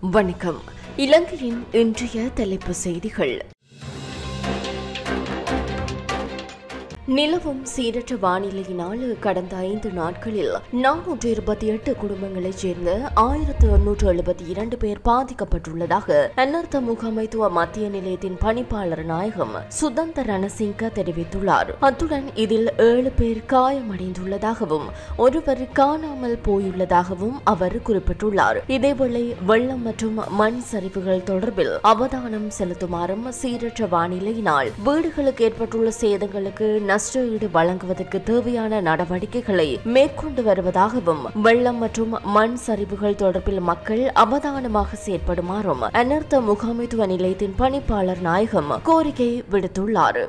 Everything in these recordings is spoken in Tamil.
வணக்கம் இலங்கையின் இன்றைய தலைப்பு செய்திகள் நிலவும் சீரற்ற வானிலையினால் கடந்த ஐந்து நாட்களில் நானூற்று இருபத்தி எட்டு குடும்பங்களைச் சேர்ந்த ஆயிரத்து எண்ணூற்று எழுபத்தி இரண்டு பேர் பாதிக்கப்பட்டுள்ளதாக அனர்த்த முகாமைத்துவ மத்திய நிலையத்தின் பணிப்பாளர் நாயகம் சுதந்த ரணசிங்க தெரிவித்துள்ளார் அத்துடன் இதில் ஏழு பேர் காயமடைந்துள்ளதாகவும் ஒருவர் காணாமல் போயுள்ளதாகவும் அவர் குறிப்பிட்டுள்ளார் இதேவேளை வெள்ளம் மற்றும் மண் சரிவுகள் தொடர்பில் அவதானம் செலுத்துமாறும் சீரற்ற வானிலையினால் வீடுகளுக்கு ஏற்பட்டுள்ள சேதங்களுக்கு நஷ்டஈடு வழங்குவதற்கு தேவையான நடவடிக்கைகளை மேற்கொண்டு வருவதாகவும் வெள்ளம் மற்றும் மண் சரிவுகள் தொடர்பில் மக்கள் அவதானமாக செயற்படுமாறும் அனர்த்த முகாமைத்துவ நிலையத்தின் பணிப்பாளர் நாயகம் கோரிக்கை விடுத்துள்ளார்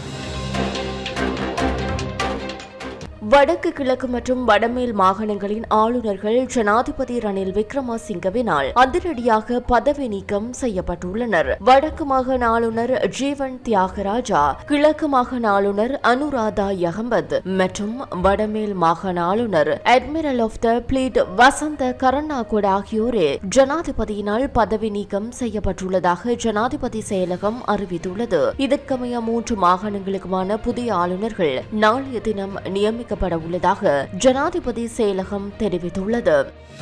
வடக்கு கிழக்கு மற்றும் வடமேல் மாகாணங்களின் ஆளுநர்கள் ஜனாதிபதி ரணில் விக்ரமசிங்கவினால் அதிரடியாக பதவி நீக்கம் செய்யப்பட்டுள்ளனர் வடக்கு மாகாண ஆளுநர் ஜீவன் தியாகராஜா கிழக்கு மாகாண ஆளுநர் அனுராதா யகமத் மற்றும் வடமேல் மாகாண ஆளுநர் அட்மிரல் ஆஃப் த பிளீட் வசந்த கரண்ணாகுட் ஆகியோரே ஜனாதிபதியினால் பதவி நீக்கம் செய்யப்பட்டுள்ளதாக ஜனாதிபதி செயலகம் அறிவித்துள்ளது இதற்கமைய மூன்று மாகாணங்களுக்குமான புதிய ஆளுநர்கள் நாளைய தினம் நியமிக்க அறிவிக்கப்பட உள்ளதாக ஜனாதிபதி செயலகம் தெரிவித்துள்ளது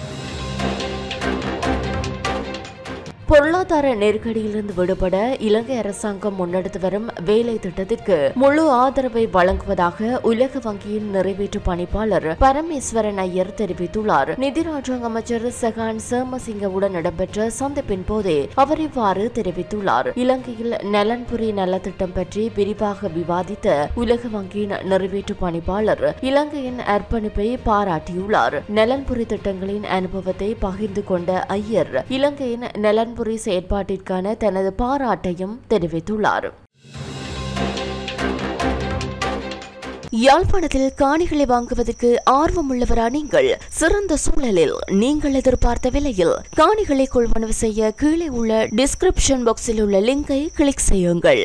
பொருளாதார நெருக்கடியிலிருந்து விடுபட இலங்கை அரசாங்கம் முன்னெடுத்து வரும் வேலை திட்டத்திற்கு முழு ஆதரவை வழங்குவதாக உலக வங்கியின் நிறைவேற்று பணிப்பாளர் பரமேஸ்வரன் ஐயர் தெரிவித்துள்ளார் நிதி ராஜாங்க அமைச்சர் சகான் சேமசிங்கவுடன் இடம்பெற்ற சந்திப்பின் போதே அவர் இவ்வாறு தெரிவித்துள்ளார் இலங்கையில் நலன்புரி நலத்திட்டம் பற்றி விரிவாக விவாதித்த உலக வங்கியின் நிறைவேற்று பணிப்பாளர் இலங்கையின் அர்ப்பணிப்பை பாராட்டியுள்ளார் நலன்புரி திட்டங்களின் அனுபவத்தை பகிர்ந்து கொண்ட ஐயர் இலங்கையின் நலன் நலன்புரி செயற்பாட்டிற்கான தனது பாராட்டையும் தெரிவித்துள்ளார் யாழ்ப்பாணத்தில் காணிகளை வாங்குவதற்கு ஆர்வமுள்ளவரா நீங்கள் சிறந்த சூழலில் நீங்கள் எதிர்பார்த்த விலையில் காணிகளை கொள்வனவு செய்ய கீழே உள்ள டிஸ்கிரிப்ஷன் பாக்ஸில் உள்ள லிங்கை கிளிக் செய்யுங்கள்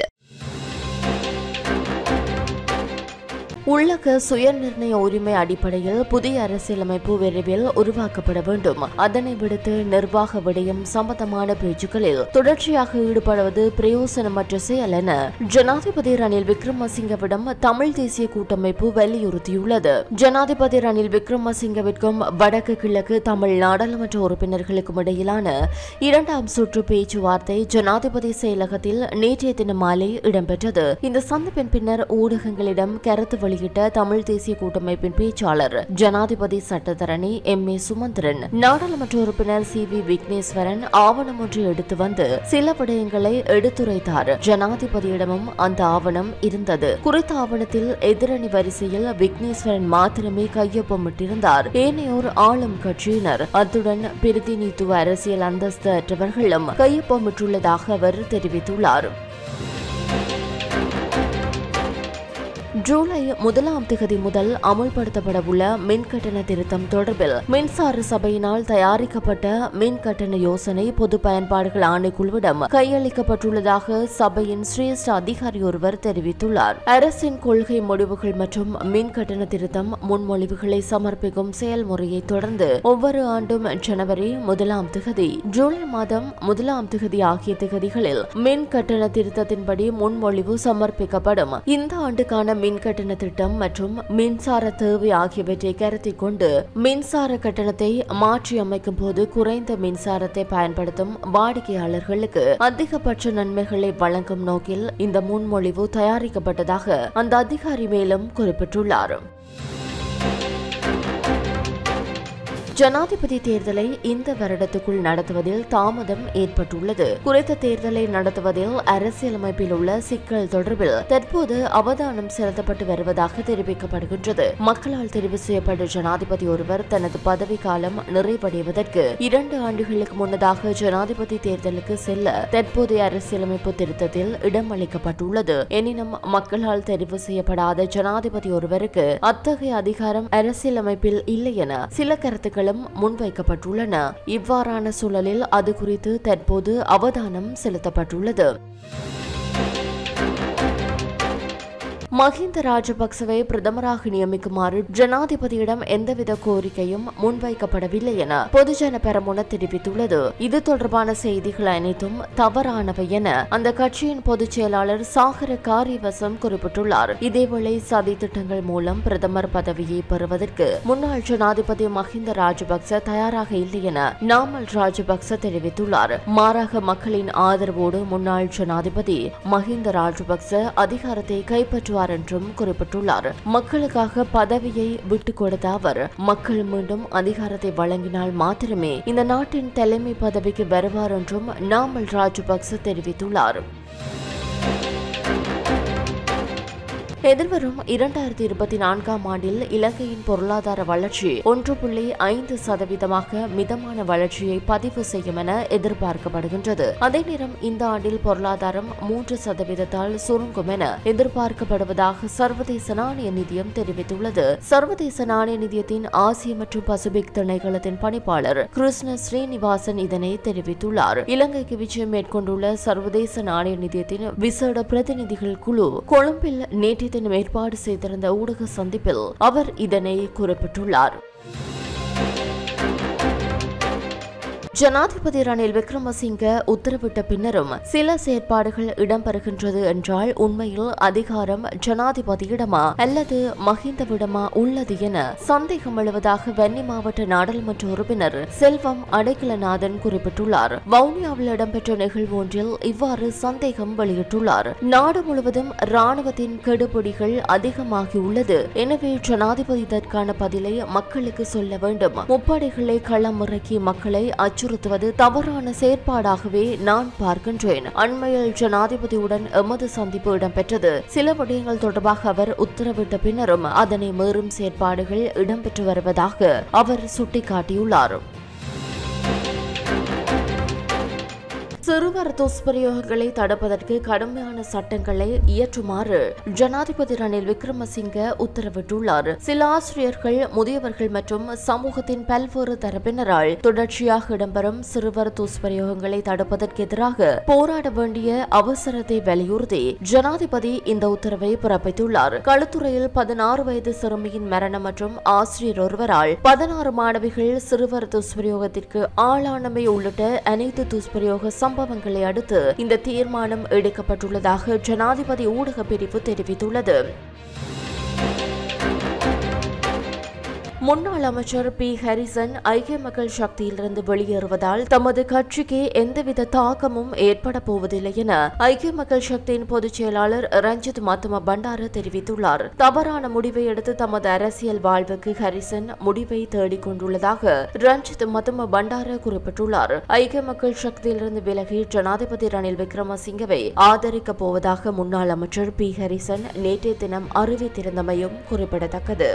உள்ளக சுயநிர்ணய உரிமை அடிப்படையில் புதிய அரசியலமைப்பு விரைவில் உருவாக்கப்பட வேண்டும் அதனை விடுத்து நிர்வாக விடயம் சம்பந்தமான பேச்சுக்களில் தொடர்ச்சியாக ஈடுபடுவது பிரயோசனமற்ற செயல் என ஜனாதிபதி ரணில் விக்ரமசிங்கவிடம் தமிழ் தேசிய கூட்டமைப்பு வலியுறுத்தியுள்ளது ஜனாதிபதி ரணில் விக்ரமசிங்கவிற்கும் வடக்கு கிழக்கு தமிழ் நாடாளுமன்ற உறுப்பினர்களுக்கும் இடையிலான இரண்டாம் சுற்று பேச்சுவார்த்தை ஜனாதிபதி செயலகத்தில் நேற்றைய தினம் மாலை இடம்பெற்றது இந்த சந்திப்பின் பின்னர் ஊடகங்களிடம் கருத்து வெளியிட்ட தமிழ் தேசிய கூட்டமைப்பின் பேச்சாளர் ஜனாதிபதி சட்டத்தரணி எம் ஏ சுமந்திரன் நாடாளுமன்ற உறுப்பினர் சி வி விக்னேஸ்வரன் ஆவணம் ஒன்று எடுத்து வந்து சில விடயங்களை எடுத்துரைத்தார் ஜனாதிபதியிடமும் அந்த ஆவணம் இருந்தது குறித்த ஆவணத்தில் எதிரணி வரிசையில் விக்னேஸ்வரன் மாத்திரமே கையொப்பமிட்டிருந்தார் ஏனையோர் ஆளும் கட்சியினர் அத்துடன் பிரதிநிதித்துவ அரசியல் அந்தஸ்து அற்றவர்களும் கையொப்பமிட்டுள்ளதாக அவர் தெரிவித்துள்ளார் ஜூலை முதலாம் திகதி முதல் அமுல்படுத்தப்பட உள்ள மின் கட்டண திருத்தம் தொடர்பில் மின்சார சபையினால் தயாரிக்கப்பட்ட மின் கட்டண யோசனை பொது பயன்பாடுகள் ஆணைக்குழுவிடம் கையளிக்கப்பட்டுள்ளதாக சபையின் சிரேஷ்ட அதிகாரி ஒருவர் தெரிவித்துள்ளார் அரசின் கொள்கை முடிவுகள் மற்றும் மின் கட்டண திருத்தம் முன்மொழிவுகளை சமர்ப்பிக்கும் செயல்முறையை தொடர்ந்து ஒவ்வொரு ஆண்டும் ஜனவரி முதலாம் திகதி ஜூலை மாதம் முதலாம் திகதி ஆகிய திகதிகளில் மின் கட்டண திருத்தத்தின்படி முன்மொழிவு சமர்ப்பிக்கப்படும் இந்த ஆண்டுக்கான மின் கட்டண திட்டம் மற்றும் மின்சார தேவை ஆகியவற்றை கருத்தில் கொண்டு மின்சார கட்டணத்தை மாற்றி அமைக்கும் போது குறைந்த மின்சாரத்தை பயன்படுத்தும் வாடிக்கையாளர்களுக்கு அதிகபட்ச நன்மைகளை வழங்கும் நோக்கில் இந்த முன்மொழிவு தயாரிக்கப்பட்டதாக அந்த அதிகாரி மேலும் குறிப்பிட்டுள்ளார் ஜனாதிபதி தேர்தலை இந்த வருடத்துக்குள் நடத்துவதில் தாமதம் ஏற்பட்டுள்ளது குறித்த தேர்தலை நடத்துவதில் அரசியலமைப்பில் உள்ள சிக்கல் தொடர்பில் தற்போது அவதானம் செலுத்தப்பட்டு வருவதாக தெரிவிக்கப்படுகின்றது மக்களால் தெரிவு செய்யப்பட்ட ஜனாதிபதி ஒருவர் தனது பதவி காலம் நிறைவடைவதற்கு இரண்டு ஆண்டுகளுக்கு முன்னதாக ஜனாதிபதி தேர்தலுக்கு செல்ல தற்போதைய அரசியலமைப்பு திருத்தத்தில் இடம் அளிக்கப்பட்டுள்ளது எனினும் மக்களால் தெரிவு செய்யப்படாத ஜனாதிபதி ஒருவருக்கு அத்தகைய அதிகாரம் அரசியலமைப்பில் இல்லை என சில கருத்துக்களும் முன்வைக்கப்பட்டுள்ளன இவ்வாறான சூழலில் அது குறித்து தற்போது அவதானம் செலுத்தப்பட்டுள்ளது மஹிந்த ராஜபக்சவை பிரதமராக நியமிக்குமாறு ஜனாதிபதியிடம் எந்தவித கோரிக்கையும் முன்வைக்கப்படவில்லை என பொதுஜன பெரமுன தெரிவித்துள்ளது இது தொடர்பான செய்திகள் அனைத்தும் தவறானவை என அந்த கட்சியின் பொதுச் செயலாளர் சாகர காரியவசம் குறிப்பிட்டுள்ளார் இதேவேளை சதி திட்டங்கள் மூலம் பிரதமர் பதவியை பெறுவதற்கு முன்னாள் ஜனாதிபதி மஹிந்த ராஜபக்ச தயாராக இல்லை என நாமல் ராஜபக்ச தெரிவித்துள்ளார் மாறாக மக்களின் ஆதரவோடு முன்னாள் ஜனாதிபதி மஹிந்த ராஜபக்ச அதிகாரத்தை கைப்பற்றுவார் என்றும் குறிப்பிட்டுள்ளார் மக்களுக்காக பதவியை விட்டுக் கொடுத்த அவர் மக்கள் மீண்டும் அதிகாரத்தை வழங்கினால் மாத்திரமே இந்த நாட்டின் தலைமை பதவிக்கு வருவார் என்றும் நாமல் ராஜபக்ச தெரிவித்துள்ளார் எதிர்வரும் இரண்டாயிரத்தி இருபத்தி நான்காம் ஆண்டில் இலங்கையின் பொருளாதார வளர்ச்சி ஒன்று புள்ளி ஐந்து சதவீதமாக மிதமான வளர்ச்சியை பதிவு செய்யும் என எதிர்பார்க்கப்படுகின்றது அதே நேரம் இந்த ஆண்டில் பொருளாதாரம் மூன்று சதவீதத்தால் சுருங்கும் என எதிர்பார்க்கப்படுவதாக சர்வதேச நாணய நிதியம் தெரிவித்துள்ளது சர்வதேச நாணய நிதியத்தின் ஆசிய மற்றும் பசிபிக் திணைக்களத்தின் பணிப்பாளர் கிருஷ்ண ஸ்ரீனிவாசன் இதனை தெரிவித்துள்ளார் இலங்கைக்கு விஜயம் மேற்கொண்டுள்ள சர்வதேச நாணய நிதியத்தின் விசேட பிரதிநிதிகள் குழு கொழும்பில் நேற்றைய தினம் ஏற்பாடு செய்திருந்த ஊடக சந்திப்பில் அவர் இதனை குறிப்பிட்டுள்ளார் ஜனாதிபதி ரணில் விக்ரமசிங்க உத்தரவிட்ட பின்னரும் சில செயற்பாடுகள் இடம்பெறுகின்றது என்றால் உண்மையில் அதிகாரம் ஜனாதிபதியிடமா அல்லது மஹிந்தவிடமா உள்ளது என சந்தேகம் எழுவதாக வன்னி மாவட்ட நாடாளுமன்ற உறுப்பினர் செல்வம் அடைக்கலநாதன் குறிப்பிட்டுள்ளார் வவுனியாவில் இடம்பெற்ற நிகழ்வு ஒன்றில் இவ்வாறு சந்தேகம் வெளியிட்டுள்ளார் நாடு முழுவதும் ராணுவத்தின் கெடுபிடிகள் அதிகமாகியுள்ளது எனவே ஜனாதிபதி இதற்கான பதிலை மக்களுக்கு சொல்ல வேண்டும் முப்படைகளை களமிறக்கி மக்களை அச்சுறுத்துவது தவறான செயற்பாடாகவே நான் பார்க்கின்றேன் அண்மையில் ஜனாதிபதியுடன் எமது சந்திப்பு இடம்பெற்றது சில விடயங்கள் தொடர்பாக அவர் உத்தரவிட்ட பின்னரும் அதனை மீறும் செயற்பாடுகள் இடம்பெற்று வருவதாக அவர் சுட்டிக்காட்டியுள்ளார் சிறுவர் துஷ்பிரயோகங்களை தடுப்பதற்கு கடுமையான சட்டங்களை இயற்றுமாறு ஜனாதிபதி ரணில் விக்ரமசிங்க உத்தரவிட்டுள்ளார் சில ஆசிரியர்கள் முதியவர்கள் மற்றும் சமூகத்தின் பல்வேறு தரப்பினரால் தொடர்ச்சியாக இடம்பெறும் சிறுவர் துஷ்பிரயோகங்களை தடுப்பதற்கு எதிராக போராட வேண்டிய அவசரத்தை வலியுறுத்தி ஜனாதிபதி இந்த உத்தரவை பிறப்பித்துள்ளார் களுத்துறையில் பதினாறு வயது சிறுமியின் மரணம் மற்றும் ஆசிரியர் ஒருவரால் பதினாறு மாணவிகள் சிறுவர் துஷ்பிரயோகத்திற்கு ஆளானமை உள்ளிட்ட அனைத்து துஷ்பிரயோக சம்பவங்களை அடுத்து இந்த தீர்மானம் எடுக்கப்பட்டுள்ளதாக ஜனாதிபதி ஊடக பிரிவு தெரிவித்துள்ளது முன்னாள் அமைச்சர் பி ஹரிசன் ஐக்கிய மக்கள் சக்தியிலிருந்து வெளியேறுவதால் தமது கட்சிக்கு எந்தவித தாக்கமும் ஏற்பட போவதில்லை என ஐக்கிய மக்கள் சக்தியின் பொதுச் செயலாளர் ரஞ்சித் மத்தும பண்டார தெரிவித்துள்ளார் தவறான முடிவை எடுத்து தமது அரசியல் வாழ்வுக்கு ஹரிசன் முடிவை தேடிக் கொண்டுள்ளதாக ரஞ்சித் மத்தும பண்டார குறிப்பிட்டுள்ளார் ஐக்கிய மக்கள் சக்தியிலிருந்து விலகி ஜனாதிபதி ரணில் விக்ரமசிங்கவை ஆதரிக்கப் போவதாக முன்னாள் அமைச்சர் பி ஹரிசன் நேற்றைய தினம் அறிவித்திருந்தமையும் குறிப்பிடத்தக்கது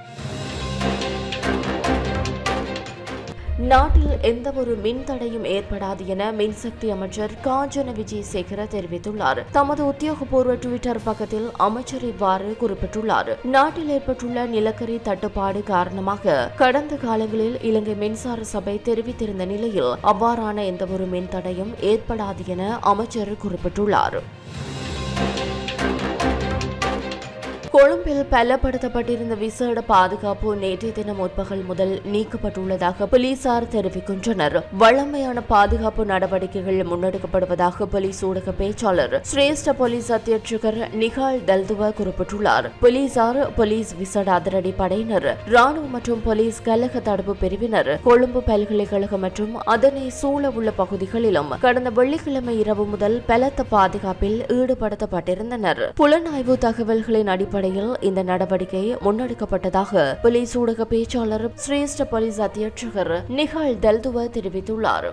நாட்டில் எந்தவொரு மின் தடையும் ஏற்படாது என மின்சக்தி அமைச்சர் காஞ்சன விஜயசேகர தெரிவித்துள்ளார் தமது உத்தியோகபூர்வ டுவிட்டர் பக்கத்தில் அமைச்சர் இவ்வாறு குறிப்பிட்டுள்ளார் நாட்டில் ஏற்பட்டுள்ள நிலக்கரி தட்டுப்பாடு காரணமாக கடந்த காலங்களில் இலங்கை மின்சார சபை தெரிவித்திருந்த நிலையில் அவ்வாறான எந்தவொரு மின் தடையும் ஏற்படாது என அமைச்சர் குறிப்பிட்டுள்ளார் கொழும்பில் பலப்படுத்தப்பட்டிருந்த விசேட பாதுகாப்பு நேற்றைய தினம் முற்பகல் முதல் நீக்கப்பட்டுள்ளதாக போலீசார் தெரிவிக்கின்றனர் வழமையான பாதுகாப்பு நடவடிக்கைகள் முன்னெடுக்கப்படுவதாக போலீஸ் ஊடக பேச்சாளர் சிரேஷ்ட போலீஸ் அத்தியட்சகர் நிகால் தல்துவ குறிப்பிட்டுள்ளார் போலீசார் போலீஸ் விசேட அதிரடி படையினர் ராணுவ மற்றும் போலீஸ் கலக தடுப்பு பிரிவினர் கொழும்பு பல்கலைக்கழகம் மற்றும் அதனை சூழ உள்ள பகுதிகளிலும் கடந்த வெள்ளிக்கிழமை இரவு முதல் பலத்த பாதுகாப்பில் ஈடுபடுத்தப்பட்டிருந்தனர் புலனாய்வு தகவல்களின் அடிப்படையில் இந்த நடவடிக்கை முன்னெடுக்கப்பட்டதாக போலீஸ் ஊடக பேச்சாளர் சிரேஷ்ட போலீஸ் அத்தியட்சகர் நிகால் தல்துவ தெரிவித்துள்ளார்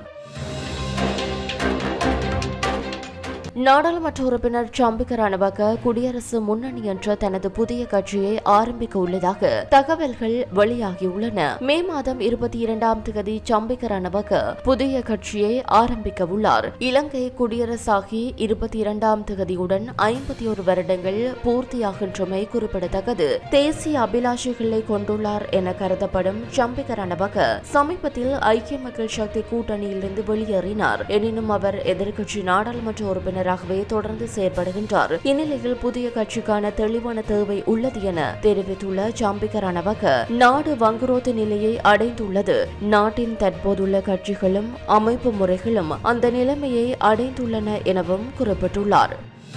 நாடாளுமன்ற உறுப்பினர் சம்பிக்க ரணவக குடியரசு முன்னணி என்ற தனது புதிய கட்சியை ஆரம்பிக்க உள்ளதாக தகவல்கள் வெளியாகியுள்ளன மே மாதம் இருபத்தி இரண்டாம் தேதி சம்பிக்க ரணவக புதிய கட்சியை ஆரம்பிக்க உள்ளார் இலங்கை குடியரசாகி இருபத்தி இரண்டாம் தேதியுடன் ஐம்பத்தி ஒரு வருடங்கள் பூர்த்தியாகின்றமை குறிப்பிடத்தக்கது தேசிய அபிலாஷைகளை கொண்டுள்ளார் என கருதப்படும் சம்பிக்க ரணவக சமீபத்தில் ஐக்கிய மக்கள் சக்தி கூட்டணியிலிருந்து வெளியேறினார் எனினும் அவர் எதிர்க்கட்சி நாடாளுமன்ற உறுப்பினர் உறுப்பினராகவே தொடர்ந்து செயற்படுகின்றார் இந்நிலையில் புதிய கட்சிக்கான தெளிவான தேவை உள்ளது என தெரிவித்துள்ள ஜம்பிக்க ரணவக நாடு வங்குரோத்து நிலையை அடைந்துள்ளது நாட்டின் தற்போதுள்ள கட்சிகளும் அமைப்பு முறைகளும் அந்த நிலைமையை அடைந்துள்ளன எனவும் குறிப்பிட்டுள்ளார்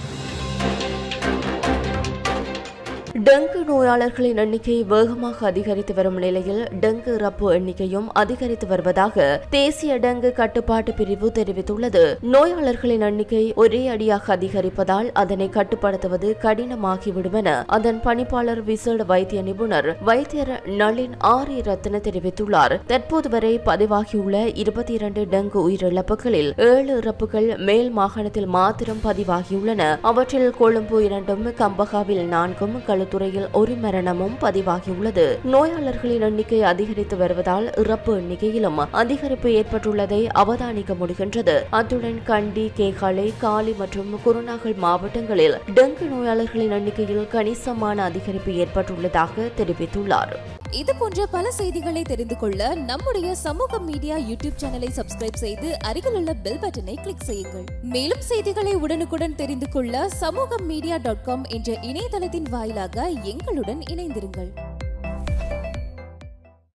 டெங்கு நோயாளர்களின் எண்ணிக்கை வேகமாக அதிகரித்து வரும் நிலையில் டெங்கு இறப்பு எண்ணிக்கையும் அதிகரித்து வருவதாக தேசிய டெங்கு கட்டுப்பாட்டு பிரிவு தெரிவித்துள்ளது நோயாளர்களின் எண்ணிக்கை ஒரே அடியாக அதிகரிப்பதால் அதனை கட்டுப்படுத்துவது கடினமாகிவிடும் என அதன் பணிப்பாளர் விசேட வைத்திய நிபுணர் வைத்தியர் நளின் ஆரி ரத்ன தெரிவித்துள்ளார் தற்போது வரை பதிவாகியுள்ள இருபத்தி இரண்டு டெங்கு உயிரிழப்புகளில் ஏழு இறப்புகள் மேல் மாகாணத்தில் மாத்திரம் பதிவாகியுள்ளன அவற்றில் கொழும்பு இரண்டும் கம்பகாவில் நான்கும் களுத்துறையில் ஒரு மரணமும் பதிவாகியுள்ளது நோயாளர்களின் எண்ணிக்கை அதிகரித்து வருவதால் இறப்பு எண்ணிக்கையிலும் அதிகரிப்பு ஏற்பட்டுள்ளதை அவதானிக்க முடிகின்றது அத்துடன் கண்டி கேகாலை காலி மற்றும் குருநாகல் மாவட்டங்களில் டெங்கு நோயாளர்களின் எண்ணிக்கையில் கணிசமான அதிகரிப்பு ஏற்பட்டுள்ளதாக தெரிவித்துள்ளார் இது போன்ற பல செய்திகளை தெரிந்து கொள்ள நம்முடைய சமூக மீடியா யூடியூப் சேனலை சப்ஸ்கிரைப் செய்து அருகில் உள்ள பெல் பட்டனை கிளிக் செய்யுங்கள் மேலும் செய்திகளை உடனுக்குடன் தெரிந்து கொள்ள சமூக மீடியா டாட் காம் என்ற இணையதளத்தின் வாயிலாக எங்களுடன் இணைந்திருங்கள்